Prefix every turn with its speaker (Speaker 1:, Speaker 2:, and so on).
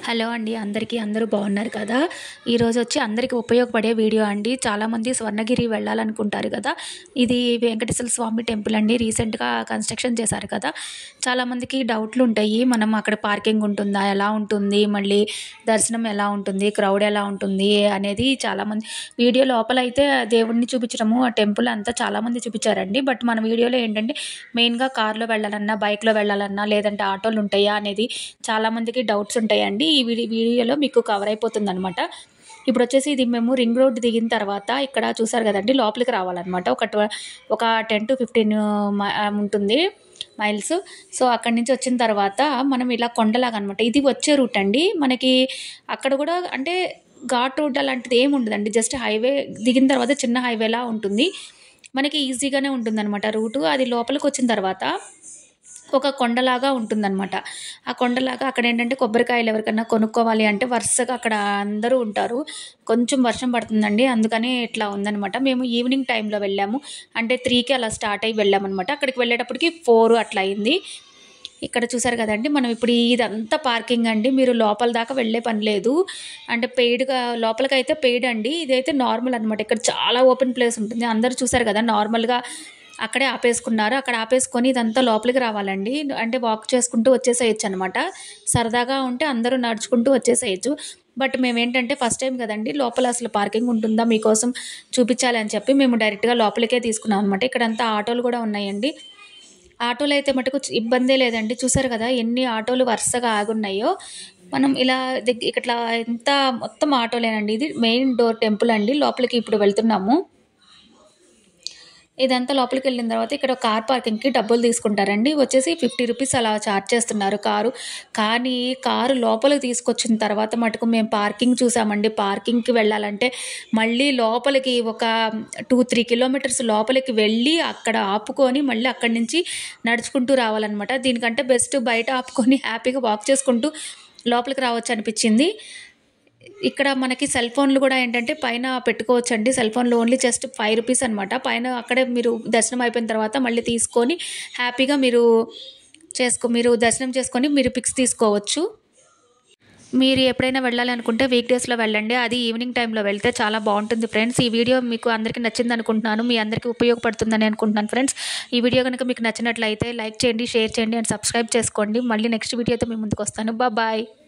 Speaker 1: hello అండి అందరికీ అందరూ బాగున్నారు కదా ఈరోజు వచ్చి అందరికీ ఉపయోగపడే వీడియో అండి చాలామంది స్వర్ణగిరి వెళ్ళాలనుకుంటారు కదా ఇది వెంకటేశ్వర స్వామి టెంపుల్ అండి రీసెంట్గా కన్స్ట్రక్షన్ చేశారు కదా చాలామందికి డౌట్లు ఉంటాయి మనం అక్కడ పార్కింగ్ ఉంటుందా ఎలా ఉంటుంది మళ్ళీ దర్శనం ఎలా ఉంటుంది క్రౌడ్ ఎలా ఉంటుంది అనేది చాలామంది వీడియో లోపల అయితే దేవుడిని చూపించడము ఆ టెంపుల్ అంతా చాలామంది చూపించారండి బట్ మన వీడియోలో ఏంటంటే మెయిన్గా కార్లో వెళ్ళాలన్నా బైక్లో వెళ్ళాలన్నా లేదంటే ఆటోలు ఉంటాయా అనేది చాలామందికి డౌట్స్ ఉంటాయండి ఈ వీడి- వీడియోలో మీకు కవర్ అయిపోతుంది అనమాట ఇప్పుడు వచ్చేసి ఇది మేము రింగ్ రోడ్ దిగిన తర్వాత ఇక్కడ చూసారు కదండి లోపలికి రావాలన్నమాట ఒక ట్వ ఒక టెన్ టు ఫిఫ్టీన్ ఉంటుంది మైల్స్ సో అక్కడి నుంచి వచ్చిన తర్వాత మనం ఇలా కొండలాగా అనమాట ఇది వచ్చే రూట్ అండి మనకి అక్కడ కూడా అంటే ఘాట్ రూట్ అలాంటిది ఏమి ఉండదండి జస్ట్ హైవే దిగిన తర్వాత చిన్న హైవేలా ఉంటుంది మనకి ఈజీగానే ఉంటుందన్నమాట రూటు అది లోపలికి వచ్చిన తర్వాత ఒక కొండలాగా ఉంటుందన్నమాట ఆ కొండలాగా అక్కడ ఏంటంటే కొబ్బరికాయలు ఎవరికైనా కొనుక్కోవాలి అంటే వరుసగా అక్కడ అందరూ ఉంటారు కొంచెం వర్షం పడుతుందండి అందుకని ఇట్లా ఉందన్నమాట మేము ఈవినింగ్ టైంలో వెళ్ళాము అంటే త్రీకి అలా స్టార్ట్ అయ్యి వెళ్ళామన్నమాట అక్కడికి వెళ్ళేటప్పటికి ఫోర్ అట్లా అయింది ఇక్కడ చూసారు కదండి మనం ఇప్పుడు ఇదంతా పార్కింగ్ అండి మీరు లోపల దాకా వెళ్ళే పని లేదు అంటే పెయిడ్గా లోపలికైతే పెయిడ్ అండి ఇదైతే నార్మల్ అనమాట ఇక్కడ చాలా ఓపెన్ ప్లేస్ ఉంటుంది అందరూ చూసారు కదా నార్మల్గా అక్కడే ఆపేసుకున్నారు అక్కడ ఆపేసుకొని ఇదంతా లోపలికి రావాలండి అంటే వాక్ చేసుకుంటూ వచ్చేసేయచ్చు అనమాట సరదాగా ఉంటే అందరూ నడుచుకుంటూ వచ్చేసేయచ్చు బట్ మేము ఏంటంటే ఫస్ట్ టైం కదండి లోపల అసలు పార్కింగ్ ఉంటుందా మీకోసం చూపించాలి అని చెప్పి మేము డైరెక్ట్గా లోపలికే తీసుకున్నాం అనమాట ఇక్కడంతా ఆటోలు కూడా ఉన్నాయండి ఆటోలు అయితే మటుకు చ- ఇబ్బందే లేదండి చూసారు కదా ఎన్ని ఆటోలు వరుసగా ఆగున్నాయో మనం ఇలా దగ్గ ఇట్లా ఎంత మొత్తం ఆటోలేనండి ఇది మెయిన్ డోర్ టెంపుల్ అండి లోపలికి ఇప్పుడు వెళ్తున్నాము ఇదంతా లోపలికి వెళ్ళిన తర్వాత ఇక్కడ కార్ పార్కింగ్కి డబ్బులు తీసుకుంటారండి వచ్చేసి ఫిఫ్టీ రూపీస్ అలా ఛార్జ్ చేస్తున్నారు కారు కానీ కారు లోపలికి తీసుకొచ్చిన తర్వాత మటుకు మేము పార్కింగ్ చూసామండి పార్కింగ్కి వెళ్ళాలంటే మళ్ళీ లోపలికి ఒక టూ త్రీ కిలోమీటర్స్ లోపలికి వెళ్ళి అక్కడ ఆపుకొని మళ్ళీ అక్కడి నుంచి నడుచుకుంటూ రావాలన్నమాట దీనికంటే బెస్ట్ బయట ఆపుకొని హ్యాపీగా వాక్ చేసుకుంటూ లోపలికి రావచ్చు అనిపించింది ఇక్కడ మనకి సెల్ ఫోన్లు కూడా ఏంటంటే పైన పెట్టుకోవచ్చండి సెల్ ఫోన్లు ఓన్లీ జస్ట్ ఫైవ్ రూపీస్ అనమాట పైన అక్కడే మీరు దర్శనం అయిపోయిన తర్వాత మళ్ళీ తీసుకొని హ్యాపీగా మీరు చేసుకో మీరు దర్శనం చేసుకొని మీరు పిక్స్ తీసుకోవచ్చు మీరు ఎప్పుడైనా వెళ్ళాలి అనుకుంటే వీక్ డేస్లో వెళ్ళండి అది ఈవినింగ్ టైంలో వెళ్తే చాలా బాగుంటుంది ఫ్రెండ్స్ ఈ వీడియో మీకు అందరికీ నచ్చింది అనుకుంటున్నాను మీ అందరికీ ఉపయోగపడుతుందని అనుకుంటున్నాను ఫ్రెండ్స్ ఈ వీడియో కనుక మీకు నచ్చినట్లయితే లైక్ చేయండి షేర్ చేయండి అండ్ సబ్స్క్రైబ్ చేసుకోండి మళ్ళీ నెక్స్ట్ వీడియోతో మీ ముందుకు వస్తాను బాయ్